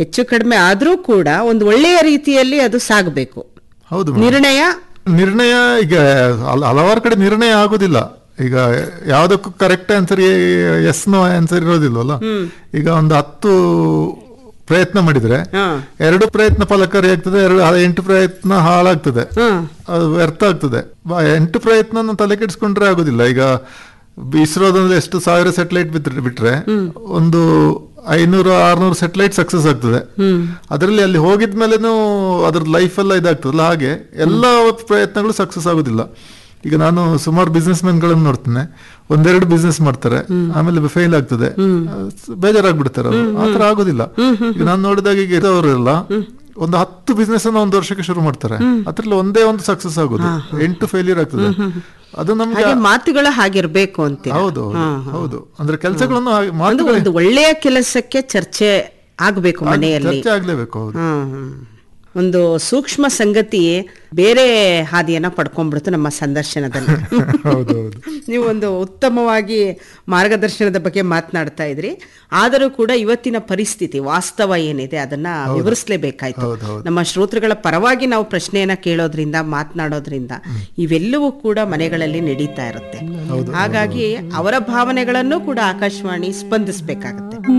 ಹೆಚ್ಚು ಕಡಿಮೆ ಆದ್ರೂ ಕೂಡ ಒಂದು ಒಳ್ಳೆಯ ರೀತಿಯಲ್ಲಿ ಅದು ಸಾಗಬೇಕು ಹೌದು ಮೇಡಮ್. ನಿರ್ಣಯ ನಿರ್ಣಯ ಈಗ ಹಲ- ಹಲವಾರು ಕಡೆ ನಿರ್ಣಯ ಆಗುದಿಲ್ಲ ಈಗ ಯಾವ್ದಕ್ಕೂ correct answer yes no answer ಇರೋದಿಲ್ವಲ್ಲ ಈಗ ಒಂದು ಹತ್ತು ಪ್ರಯತ್ನ ಮಾಡಿದ್ರೆ ಹಾ. ಎರಡು ಪ್ರಯತ್ನ ಫಲಕಾರಿ ಆಗ್ತದೆ ಎರಡು ಆ ಎಂಟು ಪ್ರಯತ್ನ ಹಾಳಾಗ್ತದೆ ಹ್ಮ್ ಅದು ವ್ಯರ್ಥ ಆಗ್ತದೆ ಬ- ಎಂಟು ಪ್ರಯತ್ನ ತಲೆ ಕೆಡಿಸ್ಕೊಂಡ್ರೆ ಆಗುದಿಲ್ಲ ಈಗ ಇಸ್ರೋದಲ್ಲಿ ಎಷ್ಟು ಸಾವಿರ ಸೆಟಲೈಟ್ ಬಿಟ್ರೆ ಬಿಟ್ರೆ ಒಂದು ಐನೂರು ಆರ್ನೂರು ಸೆಟಲೈಟ್ ಸಕ್ಸಸ್ ಆಗ್ತದೆ ಅದರಲ್ಲಿ ಅಲ್ಲಿ ಹೋಗಿದ್ಮೇಲೆನೂ ಅದ್ರ ಲೈಫ್ ಎಲ್ಲ ಇದಾಗ್ತದಲ್ಲ ಹಾಗೆ ಎಲ್ಲ ಪ್ರಯತ್ನಗಳು ಸಕ್ಸಸ್ ಆಗುದಿಲ್ಲ ಈಗ ನಾನು ಸುಮಾರು ಬಿಸ್ನೆಸ್ ಗಳನ್ನು ನೋಡ್ತೇನೆ ಒಂದೆರಡು ಬಿಸ್ನೆಸ್ ಮಾಡ್ತಾರೆ ಆಮೇಲೆ ಫೇಲ್ ಆಗ್ತದೆ ಸ್- ಬೇಜಾರಾಗ್ಬಿಡ್ತಾರೆ ಅವರು ಆತರ ಆಗೋದಿಲ್ಲ ಈಗ ನಾನು ನೋಡಿದಾಗ ಈಗ ಇರೋರೆಲ್ಲ ಒಂದು ಹತ್ತು ಬಿಸ್ನೆಸ್ ಅನ್ನ ಒಂದು ವರ್ಷಕ್ಕೆ ಶುರು ಮಾಡ್ತಾರೆ ಅದ್ರಲ್ಲಿ ಒಂದೇ ಒಂದು ಸಕ್ಸಸ್ ಆಗೋದು ಎಂಟು ಫೇಲ್ಯೂರ್ ಆಗ್ತದೆ ಅದು ನಮ್ಗೆ ಹಾಗೆ ಮಾತುಗಳು ಹಾಗಿರ್ಬೇಕು ಅಂತ ಹೌದು ಹೌದು ಹೌದು ಅಂದ್ರೆ ಕೆಲಸಗಳನ್ನು ಹಾಗೆ ಒಂದು ಮಾತುಗಳೇ ಒಂದು ಒಳ್ಳೆಯ ಕೆಲಸಕ್ಕೆ ಚರ್ಚೆ ಆಗ್ಬೇಕು ಮನೆಯಲ್ಲಿ ಚರ್ಚೆ ಆಗ್ಲೇಬೇಕು ಹೌದು ಹ್ಮ್, ಹ್ಮ್. ಒಂದು ಸೂಕ್ಷ್ಮ ಸಂಗತಿ ಬೇರೆ ಹಾದಿಯನ್ನ ಪಡ್ಕೊಂಡ್ಬಿಡ್ತು ನಮ್ಮ ಸಂದರ್ಶನದಲ್ಲಿ ಹೌದು ಹೌದು ನೀವು ಒಂದು ಉತ್ತಮವಾಗಿ ಮಾರ್ಗದರ್ಶನದ ಬಗ್ಗೆ ಮಾತನಾಡ್ತಾ ಇದ್ರಿ ಆದರೂ ಕೂಡ ಇವತ್ತಿನ ಪರಿಸ್ಥಿತಿ ವಾಸ್ತವ ಏನಿದೆ ಅದನ್ನ ವಿವರಿಸಲೇಬೇಕಾಯ್ತು ಹೌದು, ಹೌದು. ನಮ್ಮ ಶ್ರೋತೃಗಳ ಪರವಾಗಿ ನಾವು ಪ್ರಶ್ನೆಯನ್ನ ಕೇಳೋದ್ರಿಂದ ಮಾತನಾಡೋದ್ರಿಂದ ಇವೆಲ್ಲವೂ ಕೂಡ ಮನೆಗಳಲ್ಲಿ ನಡೀತಾ ಇರುತ್ತೆ ಹಾಗಾಗಿ ಅವರ ಭಾವನೆಗಳನ್ನು ಕೂಡ ಆಕಾಶವಾಣಿ ಸ್ಪಂದಿಸಬೇಕಾಗತ್ತೆ